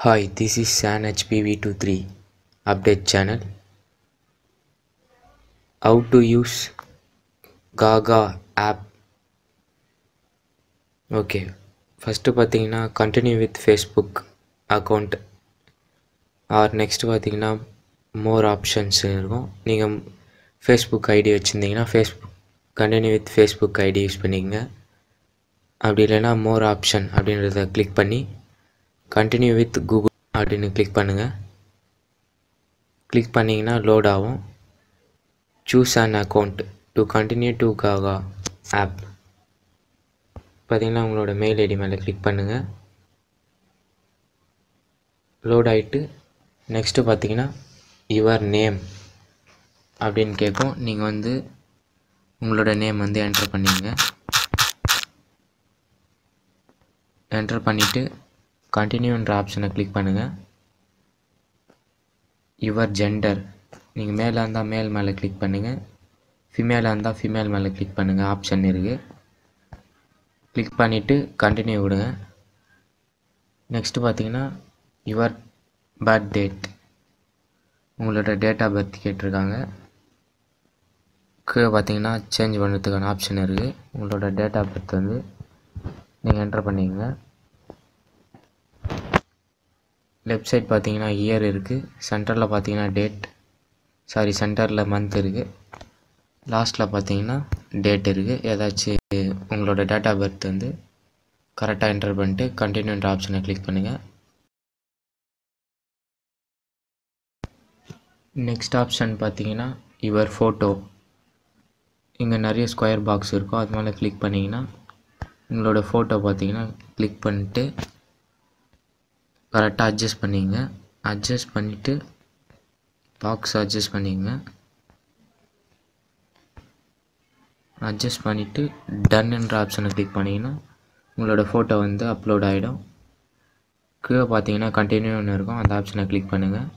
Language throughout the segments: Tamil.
Hi, this is San HPV23 update channel. How to use Gaga app. Okay first பார்த்தீங்கன்னா continue with Facebook account or next பார்த்தீங்கன்னா மோர் ஆப்ஷன்ஸ் இருக்கும் நீங்கள் ஃபேஸ்புக் ஐடி வச்சுருந்தீங்கன்னா Facebook continue with Facebook ID use பண்ணிக்கங்க அப்படி இல்லைன்னா மோர் ஆப்ஷன் அப்படின்றத கிளிக் பண்ணி கண்டினியூ வித் கூகுள் அப்படின்னு கிளிக் பண்ணுங்கள் கிளிக் பண்ணிங்கன்னா லோட் ஆகும் choose an account to continue to Gaga app பார்த்தீங்கன்னா உங்களோட மெயில் ஐடி மேலே கிளிக் பண்ணுங்கள் லோட் ஆகிட்டு நெக்ஸ்ட்டு பார்த்தீங்கன்னா யுவர் நேம் அப்படின்னு கேட்கும் நீங்கள் வந்து உங்களோட நேம் வந்து என்டர் பண்ணிங்க என்டர் பண்ணிவிட்டு கண்டினியூன்ற ஆப்ஷனை கிளிக் பண்ணுங்கள் யுவர் ஜெண்டர் நீங்கள் மேலே இருந்தால் மேல் மேலே கிளிக் பண்ணுங்கள் ஃபிமேலாக இருந்தால் ஃபிமேல் மேலே கிளிக் பண்ணுங்கள் ஆப்ஷன் இருக்குது கிளிக் பண்ணிவிட்டு கண்டினியூ விடுங்க நெக்ஸ்ட்டு பார்த்தீங்கன்னா யுவர் பர்த் டேட் உங்களோட டேட் ஆஃப் பர்த் கேட்டிருக்காங்க கீழே பார்த்தீங்கன்னா சேஞ்ச் பண்ணுறதுக்கான ஆப்ஷன் இருக்குது உங்களோட டேட் ஆஃப் பர்த் வந்து நீங்கள் என்டர் பண்ணிக்கங்க லெஃப்ட் சைட் பார்த்தீங்கன்னா இயர் இருக்குது சென்டரில் பார்த்தீங்கன்னா டேட் சாரி சென்டரில் மந்த் இருக்குது லாஸ்ட்டில் பார்த்தீங்கன்னா டேட் இருக்குது ஏதாச்சும் உங்களோட டேட் ஆஃப் பர்த் வந்து கரெக்டாக என்டர் பண்ணிட்டு கண்டினியூன்ற ஆப்ஷனை கிளிக் பண்ணுங்கள் நெக்ஸ்ட் ஆப்ஷன் பார்த்தீங்கன்னா யுவர் ஃபோட்டோ இங்கே நிறைய ஸ்கொயர் பாக்ஸ் இருக்கும் அது மேலே கிளிக் பண்ணிங்கன்னா உங்களோட ஃபோட்டோ பார்த்தீங்கன்னா கிளிக் பண்ணிட்டு கரெக்டாக அட்ஜஸ்ட் பண்ணிங்க அட்ஜஸ்ட் பண்ணிவிட்டு பாக்ஸ் அட்ஜஸ்ட் பண்ணிங்க அட்ஜஸ்ட் பண்ணிவிட்டு டன்னுன்ற ஆப்ஷனை கிளிக் பண்ணிங்கன்னா உங்களோட ஃபோட்டோ வந்து அப்லோட் ஆகிடும் கீழே பார்த்தீங்கன்னா கண்டினியூன்னு இருக்கும் அந்த ஆப்ஷனை கிளிக் பண்ணுங்கள்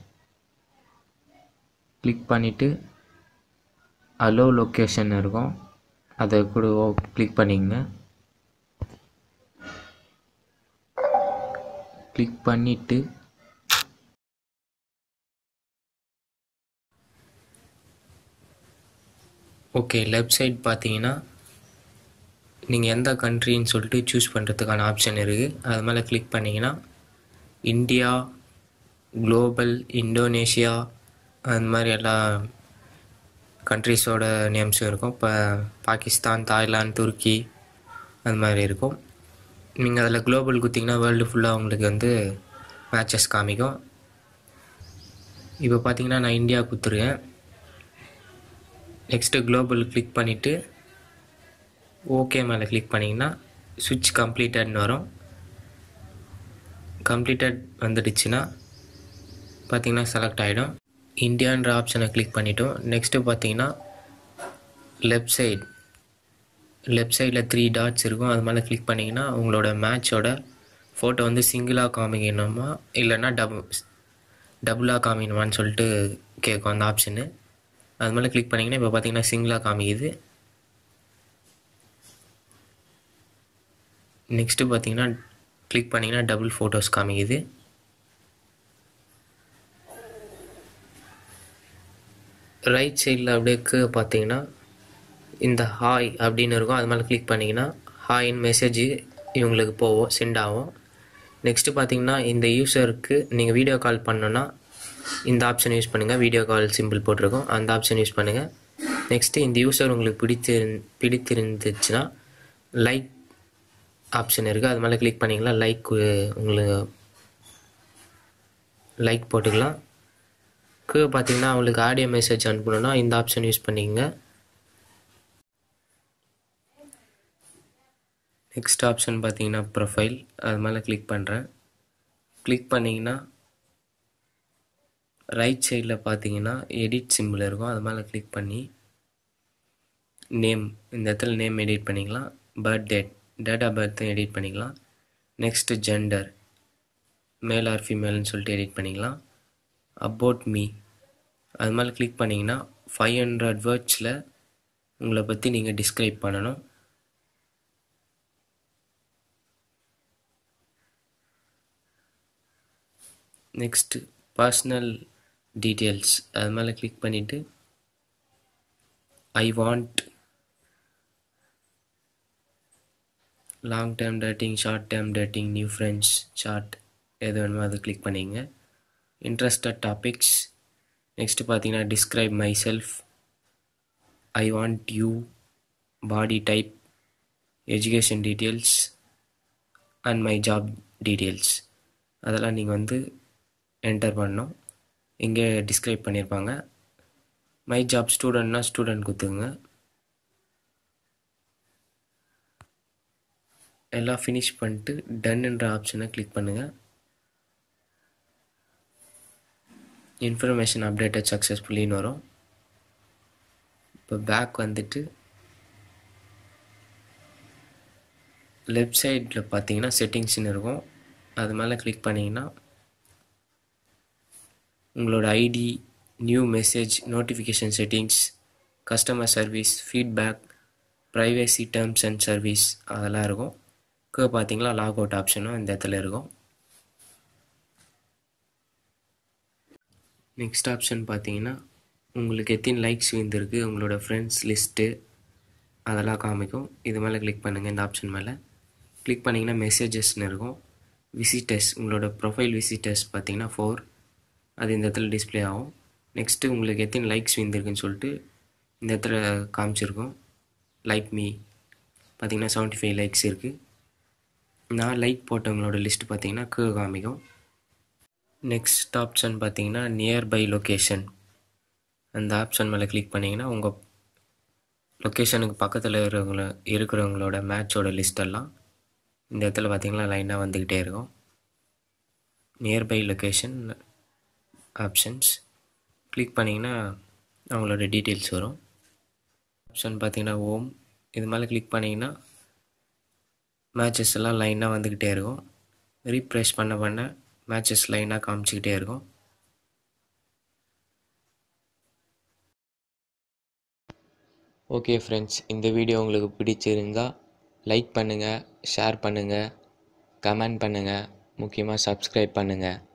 கிளிக் பண்ணிவிட்டு அலோ லொக்கேஷன் இருக்கும் அதை கூட கிளிக் பண்ணிங்க கிளிக் பண்ணிவிட்டு ஓகே லெஃப்ட் சைட் பார்த்தீங்கன்னா நீங்கள் எந்த கண்ட்ரின்னு சொல்லிட்டு சூஸ் பண்ணுறதுக்கான ஆப்ஷன் இருக்குது அது மேலே கிளிக் பண்ணிங்கன்னா இந்தியா குளோபல் இந்தோனேஷியா அந்த மாதிரி எல்லா கண்ட்ரிஸோட நேம்ஸும் இருக்கும் இப்போ பாகிஸ்தான் தாய்லாந்து துருக்கி அந்த மாதிரி இருக்கும் நீங்கள் அதில் குளோபல் குத்திங்கன்னா வேர்ல்டு ஃபுல்லாக உங்களுக்கு வந்து மேட்சஸ் காமிக்கும் இப்போ பார்த்தீங்கன்னா நான் இந்தியா குத்துருக்கேன் நெக்ஸ்ட்டு குளோபல் கிளிக் பண்ணிவிட்டு ஓகே மேலே கிளிக் பண்ணிங்கன்னா சுவிட்ச் கம்ப்ளீட்டட்னு வரும் கம்ப்ளீட்டட் வந்துடுச்சுன்னா பார்த்தீங்கன்னா செலக்ட் ஆகிடும் இந்தியான்ற ஆப்ஷனை கிளிக் பண்ணிட்டோம் நெக்ஸ்ட்டு பார்த்தீங்கன்னா லெஃப்ட் சைட் லெஃப்ட் சைடில் த்ரீ டாட்ஸ் இருக்கும் அது மேலே கிளிக் பண்ணிங்கன்னா உங்களோட மேட்சோட ஃபோட்டோ வந்து சிங்கிளாக காமிக்கணுமா இல்லைன்னா டபுள் டபுளாக காமிக்கணுமான்னு சொல்லிட்டு கேட்கும் அந்த ஆப்ஷனு அது மேலே கிளிக் பண்ணிங்கன்னா இப்போ பார்த்தீங்கன்னா சிங்கிளாக காமிக்குது நெக்ஸ்ட்டு பார்த்தீங்கன்னா கிளிக் பண்ணிங்கன்னா டபுள் ஃபோட்டோஸ் காமிக்குது ரைட் சைடில் அப்படியே பார்த்தீங்கன்னா இந்த ஹாய் அப்படின்னு இருக்கும் அது மேலே கிளிக் பண்ணிங்கன்னா ஹாய்ன்னு மெசேஜ் இவங்களுக்கு போவோம் சென்ட் ஆகும் நெக்ஸ்ட்டு பார்த்தீங்கன்னா இந்த யூஸருக்கு நீங்கள் வீடியோ கால் பண்ணோன்னா இந்த ஆப்ஷன் யூஸ் பண்ணுங்கள் வீடியோ கால் சிம்பிள் போட்டிருக்கோம் அந்த ஆப்ஷன் யூஸ் பண்ணுங்கள் நெக்ஸ்ட்டு இந்த யூஸர் உங்களுக்கு பிடித்து பிடித்திருந்துச்சுன்னா லைக் ஆப்ஷன் இருக்குது அது மேலே கிளிக் பண்ணிங்கன்னா லைக் உங்களுக்கு லைக் போட்டுக்கலாம் கீழே பார்த்தீங்கன்னா அவங்களுக்கு ஆடியோ மெசேஜ் அனுப்பணுன்னா இந்த ஆப்ஷன் யூஸ் பண்ணிக்கங்க நெக்ஸ்ட் ஆப்ஷன் பார்த்தீங்கன்னா ப்ரொஃபைல் அது மேலே கிளிக் பண்ணுறேன் கிளிக் பண்ணிங்கன்னா ரைட் சைடில் பார்த்தீங்கன்னா எடிட் சிம்பிள் இருக்கும் அது மேலே கிளிக் பண்ணி நேம் இந்த இடத்துல நேம் எடிட் பண்ணிக்கலாம் பர்த் டேட் டேட் ஆஃப் பர்த்தும் எடிட் பண்ணிக்கலாம் நெக்ஸ்ட்டு ஜெண்டர் மேல் ஆர் ஃபீமேல்னு சொல்லிட்டு எடிட் பண்ணிக்கலாம் அபவுட் மீ அது மேலே கிளிக் பண்ணிங்கன்னா ஃபைவ் ஹண்ட்ரட் வேர்ட்ஸில் உங்களை பற்றி நீங்கள் டிஸ்கிரைப் பண்ணணும் நெக்ஸ்ட்டு பர்சனல் டீட்டெயில்ஸ் அது மேலே கிளிக் பண்ணிவிட்டு I want long term dating short term dating new friends short எது வேணுமோ அது கிளிக் பண்ணிங்க இன்ட்ரெஸ்டட் டாபிக்ஸ் நெக்ஸ்ட்டு பார்த்தீங்கன்னா describe myself I want you body type education details and my job details அதெல்லாம் நீங்கள் வந்து என்டர் பண்ணணும் இங்கே டிஸ்கிரைப் பண்ணியிருப்பாங்க மை ஜாப் ஸ்டூடெண்ட்னா ஸ்டூடெண்ட் கொடுத்துங்க எல்லாம் ஃபினிஷ் பண்ணிட்டு டன்ன்ற ஆப்ஷனை கிளிக் பண்ணுங்கள் இன்ஃபர்மேஷன் அப்டேட்டட் சக்ஸஸ்ஃபுல்லின்னு வரும் இப்போ பேக் வந்துட்டு லெஃப்ட் சைடில் பார்த்தீங்கன்னா செட்டிங்ஸ்னு இருக்கும் அது மேலே கிளிக் பண்ணிங்கன்னா உங்களோட ID new message notification settings customer service feedback privacy terms and service அதெல்லாம் இருக்கும் கீழே பார்த்தீங்களா லாக் அவுட் ஆப்ஷனும் இந்த இடத்துல இருக்கும் நெக்ஸ்ட் ஆப்ஷன் பார்த்தீங்கன்னா உங்களுக்கு எத்தனை லைக்ஸ் வந்திருக்கு உங்களோட ஃப்ரெண்ட்ஸ் லிஸ்ட்டு அதெல்லாம் காமிக்கும் இது மேலே கிளிக் பண்ணுங்கள் இந்த ஆப்ஷன் மேலே கிளிக் பண்ணிங்கன்னா மெசேஜஸ்னு இருக்கும் விசிட்டர்ஸ் உங்களோட ப்ரொஃபைல் விசிட்டர்ஸ் பார்த்தீங்கன்னா ஃபோர் அது இந்த இடத்துல டிஸ்பிளே ஆகும் நெக்ஸ்ட்டு உங்களுக்கு எத்தனை லைக்ஸ் வந்திருக்குன்னு சொல்லிட்டு இந்த இடத்துல காமிச்சிருக்கும் லைக் மீ பார்த்தீங்கன்னா செவன்ட்டி ஃபைவ் லைக்ஸ் இருக்குது நான் லைக் போட்டவங்களோட லிஸ்ட் பார்த்தீங்கன்னா கீழே காமிக்கும் நெக்ஸ்ட் ஆப்ஷன் பார்த்தீங்கன்னா நியர்பை லொக்கேஷன் அந்த ஆப்ஷன் மேலே கிளிக் பண்ணிங்கன்னா உங்கள் லொக்கேஷனுக்கு பக்கத்தில் இருக்கிறவங்கள இருக்கிறவங்களோட மேட்சோட லிஸ்டெல்லாம் இந்த இடத்துல பார்த்தீங்கன்னா லைனாக வந்துக்கிட்டே இருக்கும் நியர்பை லொக்கேஷன் ஆப்ஷன்ஸ் கிளிக் பண்ணிங்கன்னா அவங்களோட டீட்டெயில்ஸ் வரும் ஆப்ஷன் பார்த்தீங்கன்னா ஹோம் இது மேலே கிளிக் பண்ணிங்கன்னா மேட்சஸ் எல்லாம் லைனாக வந்துக்கிட்டே இருக்கும் ரீப்ரெஷ் பண்ண பண்ண மேட்சஸ் லைனாக காமிச்சிக்கிட்டே இருக்கும் ஓகே ஃப்ரெண்ட்ஸ் இந்த வீடியோ உங்களுக்கு பிடிச்சிருந்தா லைக் பண்ணுங்கள் ஷேர் பண்ணுங்கள் கமெண்ட் பண்ணுங்கள் முக்கியமாக சப்ஸ்கிரைப் பண்ணுங்கள்